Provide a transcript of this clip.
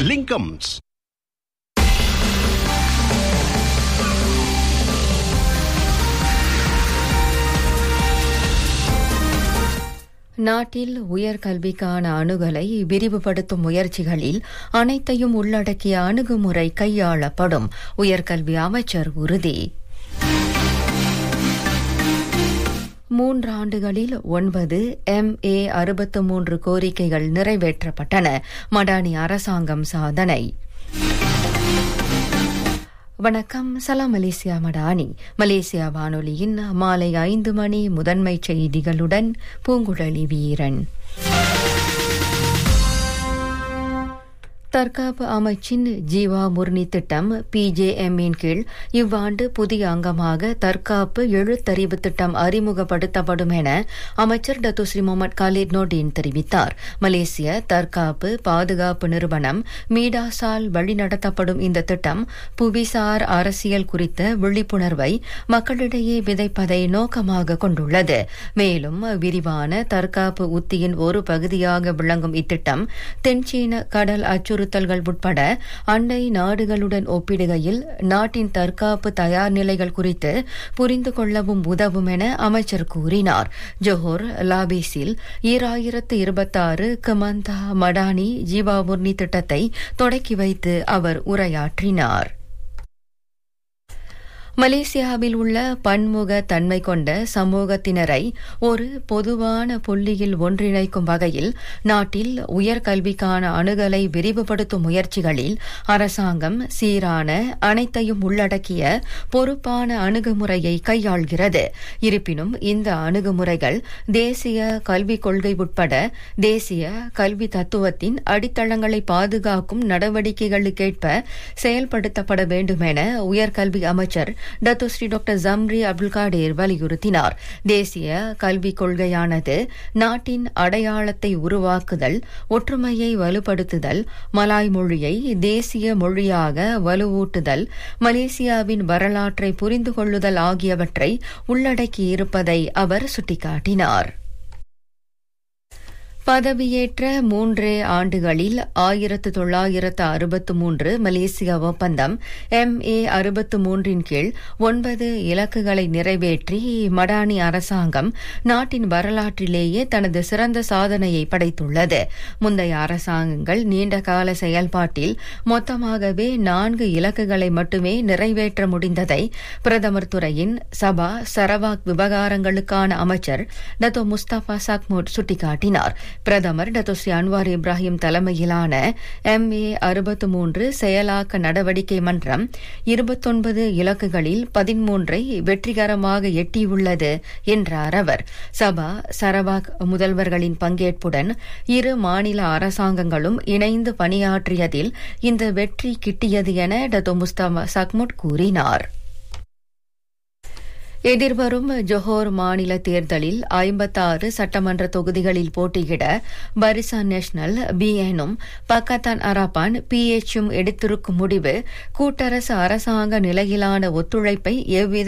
லிங்கம்ஸ் நாட்டில் உயர்கல்விக்கான அணுகலை விரிவுபடுத்தும் முயற்சிகளில் அனைத்தையும் உள்ளடக்கிய அணுகுமுறை கையாளப்படும் உயர்கல்வி அமைச்சர் உறுதி மூன்றாண்டுகளில் ஒன்பது எம் ஏ அறுபத்து மூன்று கோரிக்கைகள் நிறைவேற்றப்பட்டன மடானி அரசாங்கம் சாதனை வணக்கம் சலாம் மலேசியா மடானி மலேசியா வானொலியின் மாலை ஐந்து மணி முதன்மை செய்திகளுடன் பூங்குழலி வீரன் தற்காப்பு அமைச்சின் ஜீவா முர்னி திட்டம் பிஜேஎம்மின் கீழ் இவ்வாண்டு புதிய அங்கமாக தற்காப்பு எழுத்தறிவு திட்டம் அறிமுகப்படுத்தப்படும் என அமைச்சர் டத்துஸ்ரீ முகமது காலித் நோடின் தெரிவித்தார் மலேசிய தற்காப்பு பாதுகாப்பு நிறுவனம் மீடாசால் வழிநடத்தப்படும் இந்த திட்டம் புவிசார் அரசியல் குறித்த விழிப்புணர்வை மக்களிடையே விதைப்பதை நோக்கமாக கொண்டுள்ளது மேலும் விரிவான தற்காப்பு உத்தியின் ஒரு பகுதியாக விளங்கும் இத்திட்டம் தென்சீன கடல் அச்சுறுத்தல் அச்சுறுத்தல்கள் உட்பட அண்டை நாடுகளுடன் ஒப்பிடுகையில் நாட்டின் தற்காப்பு தயார் நிலைகள் குறித்து புரிந்து கொள்ளவும் உதவும் என அமைச்சர் கூறினார் ஜோஹர் லாபேஸில் ஈராயிரத்து இருபத்தாறு கமந்தா மடானி ஜீவாமுர்னி திட்டத்தை தொடக்கி வைத்து அவர் உரையாற்றினார் மலேசியாவில் உள்ள பன்முக தன்மை கொண்ட சமூகத்தினரை ஒரு பொதுவான புள்ளியில் ஒன்றிணைக்கும் வகையில் நாட்டில் உயர்கல்விக்கான அணுகலை விரிவுபடுத்தும் முயற்சிகளில் அரசாங்கம் சீரான அனைத்தையும் உள்ளடக்கிய பொறுப்பான அணுகுமுறையை கையாள்கிறது இருப்பினும் இந்த அணுகுமுறைகள் தேசிய கல்விக் கொள்கை உட்பட தேசிய கல்வி தத்துவத்தின் அடித்தளங்களை பாதுகாக்கும் நடவடிக்கைகளுக்கேற்ப செயல்படுத்தப்பட வேண்டும் என உயர்கல்வி அமைச்சர் Datuk Seri doctor Zambry Abdul Kadir வலியுறுத்தினார் தேசிய கல்விக் கொள்கையானது நாட்டின் அடையாளத்தை உருவாக்குதல் ஒற்றுமையை வலுப்படுத்துதல் மலாய் மொழியை தேசிய மொழியாக வலுவூட்டுதல் மலேசியாவின் வரலாற்றை புரிந்து கொள்ளுதல் ஆகியவற்றை உள்ளடக்கியிருப்பதை அவர் சுட்டிக்காட்டினார் பதவியேற்ற மூன்றே ஆண்டுகளில் ஆயிரத்து தொள்ளாயிரத்து அறுபத்து மூன்று மலேசிய ஒப்பந்தம் எம் ஏ அறுபத்து மூன்றின் கீழ் ஒன்பது இலக்குகளை நிறைவேற்றி மடானி அரசாங்கம் நாட்டின் வரலாற்றிலேயே தனது சிறந்த சாதனையை படைத்துள்ளது முந்தைய அரசாங்கங்கள் நீண்டகால செயல்பாட்டில் மொத்தமாகவே நான்கு இலக்குகளை மட்டுமே நிறைவேற்ற முடிந்ததை பிரதமர் துறையின் சபா சரவாக் விவகாரங்களுக்கான அமைச்சர் டத்தோ முஸ்தபா சக்மூட் சுட்டிக்காட்டினார் பிரதமர் டத்தோஸ்ரீ அன்வார் இப்ராஹிம் தலைமையிலான எம் ஏ அறுபத்து மூன்று செயலாக்க நடவடிக்கை மன்றம் இருபத்தொன்பது இலக்குகளில் பதிமூன்றை வெற்றிகரமாக எட்டியுள்ளது என்றார் அவர் சபா சரவாக் முதல்வர்களின் பங்கேற்புடன் இரு மாநில அரசாங்கங்களும் இணைந்து பணியாற்றியதில் இந்த வெற்றி கிட்டியது என டத்தோ முஸ்தபா சக்முட் கூறினார் எதிர்வரும் ஜொஹோர் மாநில தேர்தலில் ஐம்பத்தாறு சட்டமன்ற தொகுதிகளில் போட்டியிட பரிசா நேஷனல் பிஎனும் பக்கத்தான் அரபான் பிஎச்சும் எடுத்திருக்கும் முடிவு கூட்டரசு அரசாங்க நிலையிலான ஒத்துழைப்பை எவ்வித